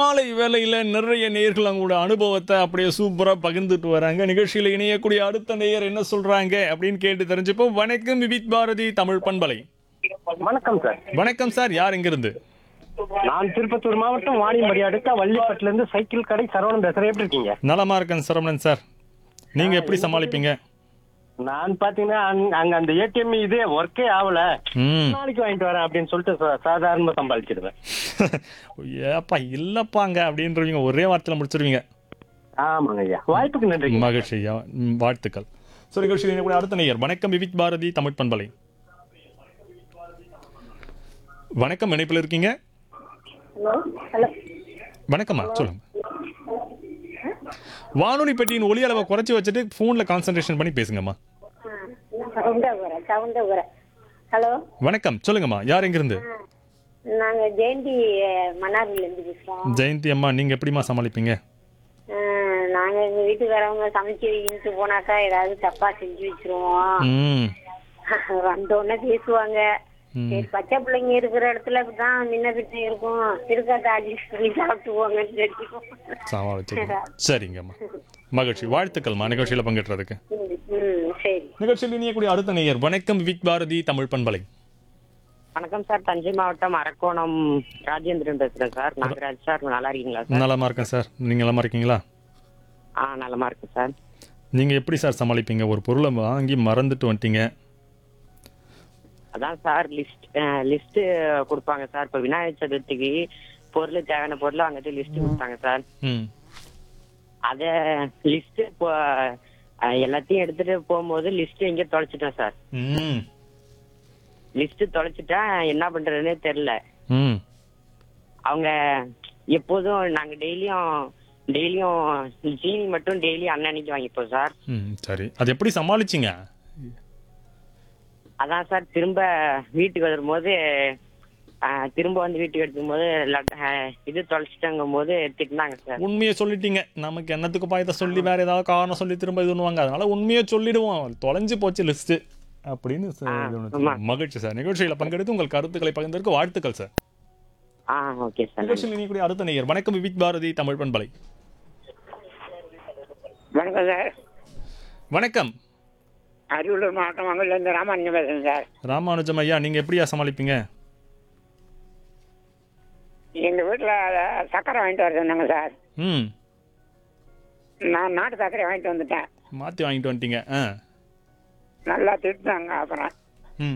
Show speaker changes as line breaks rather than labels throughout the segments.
மாலை வேளையில் நிறைய நேர்கள் அவங்களோட அனுபவத்தை அப்படியே சூப்பராக பகிர்ந்துட்டு வராங்க நிகழ்ச்சியில் இணையக்கூடிய அடுத்த நேயர் என்ன சொல்றாங்க அப்படின்னு கேட்டு தெரிஞ்சுப்போம் வணக்கம் விவித் பாரதி தமிழ் பண்பலை
வணக்கம் சார்
வணக்கம் சார் யார் எங்கிருந்து
நான் திருப்பத்தூர் மாவட்டம் வாணியம்படி அடுத்த வள்ளிப்பட்டுல இருந்து சைக்கிள் கடை சரவணன் பேசுறேன் எப்படி இருக்கீங்க
நலமா இருக்கேன் சரவணன் சார் நீங்க எப்படி சமாளிப்பீங்க
நான் பாத்தீங்கன்னா அங்க- அங்க அந்த ஏடிஎம் இதே ஒர்க்கே ஆகல
ம்
நாளைக்கு வாங்கிட்டு வரேன் அப்படின்னு சொல்லிட்டு சா- சாதாரணமா சம்பாதிச்சிடுவேன்
ஏப்பா இல்லப்பாங்க அப்படின்றவங்க ஒரே வார்த்தையில் முடிச்சிருவீங்க
ஆமாங்க ஐயா வாய்ப்புக்கு நன்றி
மகிழ்ச்சி ஐயா. ம், வாழ்த்துக்கள் ஸோ நிகழ்ச்சியில் இணையக்கூடிய அடுத்த நேயர் வணக்கம் விவித் பாரதி தமிழ் பண்பலை வணக்கம் இணைப்பில் இருக்கீங்க
ஹலோ ஹலோ
வணக்கம்மா சொல்லுங்க வானொலி பெட்டியின் ஒலி அளவை குறைச்சி வச்சுட்டு ஃபோனில் கான்சன்ட்ரேஷன் பண்ணி பேசுங்கம்மா
சவுண்டா வரேன் சவுண்டா வரேன் ஹலோ
வணக்கம் சொல்லுங்கம்மா யார் எங்கிருந்து
நாங்க ஜெயந்தி மன்னார்ல இருந்து பேசுறோம்
ஜெயந்தி அம்மா நீங்கள் எப்படிம்மா சமாளிப்பீங்க
அஹ், நாங்க எங்க வீட்டுக்காரவங்க சமைச்சு வைக்கிட்டு போனாக்கா ஏதாவது தப்பா செஞ்சு வச்சிருவோம்
ம்
வந்த உடனே பேசுவாங்க சரி பச்சை பிள்ளைங்க இருக்கிற இடத்துல தான் முன்ன பின்ன இருக்கும் இருக்காத அட்ஜஸ்ட் பண்ணி சாப்பிட்டுவோங்கன்னு தெரிஞ்சுக்கோம்
சமாளிச்சுக்கோங்க சரிங்கம்மா மகிழ்ச்சி வாழ்த்துக்கள்மா நிகழ்ச்சியில் பங்கேற்றதுக்கு
ம் சரி
நிகழ்ச்சியில் இணையக்கூடிய அடுத்த நேயர் வணக்கம் விவித் பாரதி தமிழ் பண்பலை
வணக்கம் சார் தஞ்சை மாவட்டம் அரக்கோணம் ராஜேந்திரன் பேசுறேன் சார் நாகராஜ் சார் நல்லா இருக்கீங்களா சார்
நலமா இருக்கேன் சார் நீங்கள் நலமா இருக்கீங்களா
ஆ நலமா இருக்கு சார்
நீங்கள் எப்படி சார் சமாளிப்பீங்க ஒரு பொருளை வாங்கி மறந்துட்டு வந்துட்டீங்க
அதான் சார் லிஸ்ட் லிஸ்ட் கொடுப்பாங்க சார் இப்போ விநாயகர் சதுர்த்திக்கு பொருள் தேவையான பொருள் அங்கிட்டு லிஸ்ட் கொடுத்தாங்க சார்
ம்
அத லிஸ்ட் இப்போ அஹ், எல்லாத்தையும் எடுத்துட்டு போகும்போது லிஸ்ட் எங்கேயோ தொலைச்சிட்டேன் சார்
ம்
லிஸ்ட் தொலைச்சிட்டேன் என்ன பண்றதுன்னே தெரியல
ம்
அவங்க எப்போதும் நாங்க டெய்லியும் டெய்லியும் ஜீனி மட்டும் டெய்லி அன்னன்னைக்கு வாங்கிப்போம் சார்
ம் சரி அது எப்படி சமாளிச்சிங்க
அதான் சார் திரும்ப வீட்டுக்கு வரும்போது ஆஹ், திரும்ப வந்து வீட்டுக்கு எடுக்கும்போது லட்- ஆஹ், இது தொலைச்சிட்டங்கும் போது திட்டினாங்க சார்
உண்மையை சொல்லிட்டீங்க நமக்கு என்னத்துக்கு பாயத்தை சொல்லி வேற ஏதாவது காரணம் சொல்லி திரும்ப இது பண்ணுவாங்க அதனால உண்மையை சொல்லிடுவோம் தொலைஞ்சு போச்சு லிஸ்ட் அப்படின்னு ச-
ஆ,
இது ஒண்ணு
ஆமா.
மகிழ்ச்சி சார் நிகழ்ச்சியில் பங்கெடுத்து உங்கள் கருத்துக்களை பகிர்ந்ததற்கு வாழ்த்துக்கள் சார்
ஆ ஓகே சார்
நிகழ்ச்சியில் இணையக்கூடிய அடுத்த நேயர் வணக்கம் விவித் பாரதி தமிழ் பண்பலை
வணக்கம் சார்
வணக்கம்
அரியலூர் மாவட்டம் மங்கள்லேருந்து ராமானுஜம் பேசுகிறேன் சார்
ராமானுஜம் ஐயா நீங்க எப்படியா சமாளிப்பீங்க
எங்கள் வீட்டில் சர்க்கரை வாங்கிட்டு வர சொன்னாங்க சார்
ம்
நான் நாட்டு சர்க்கரை வாங்கிட்டு வந்துட்டேன்
மாற்றி வாங்கிட்டு வந்துட்டீங்க ஆ
நல்லா திட்டுனாங்க அப்புறம்
ம்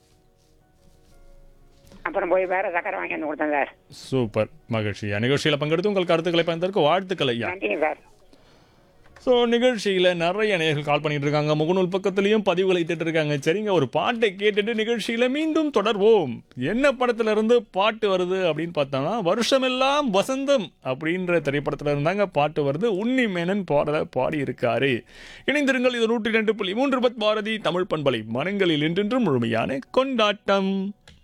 அப்புறம் போய் வேற சர்க்கரை வாங்கி வந்து கொடுத்தேன் சார்
சூப்பர் மகிழ்ச்சியா நிகழ்ச்சியில் பங்கெடுத்து உங்கள் கருத்துக்களை பகிர்ந்ததற்கு வாழ்த்துக்கள் ஐயா
நன்றிங்க சார்
ஸோ நிகழ்ச்சியில் நிறைய நேயர்கள் கால் பண்ணிட்டு இருக்காங்க முகநூல் பக்கத்துலேயும் பதிவுகளை இட்டுட்டு இருக்காங்க சரிங்க ஒரு பாட்டை கேட்டுட்டு நிகழ்ச்சியில் மீண்டும் தொடர்வோம் என்ன படத்துல இருந்து பாட்டு வருது அப்படின்னு பார்த்தோம்னா வருஷமெல்லாம் வசந்தம் அப்படின்ற திரைப்படத்துல இருந்தாங்க பாட்டு வருது உன்னி மேனன் பாடல பாடி இருக்காரு இணைந்திருங்கள் இது நூற்றி ரெண்டு புள்ளி மூன்று பத் பாரதி தமிழ் பண்பலை மனங்களில் என்றென்றும் முழுமையான கொண்டாட்டம்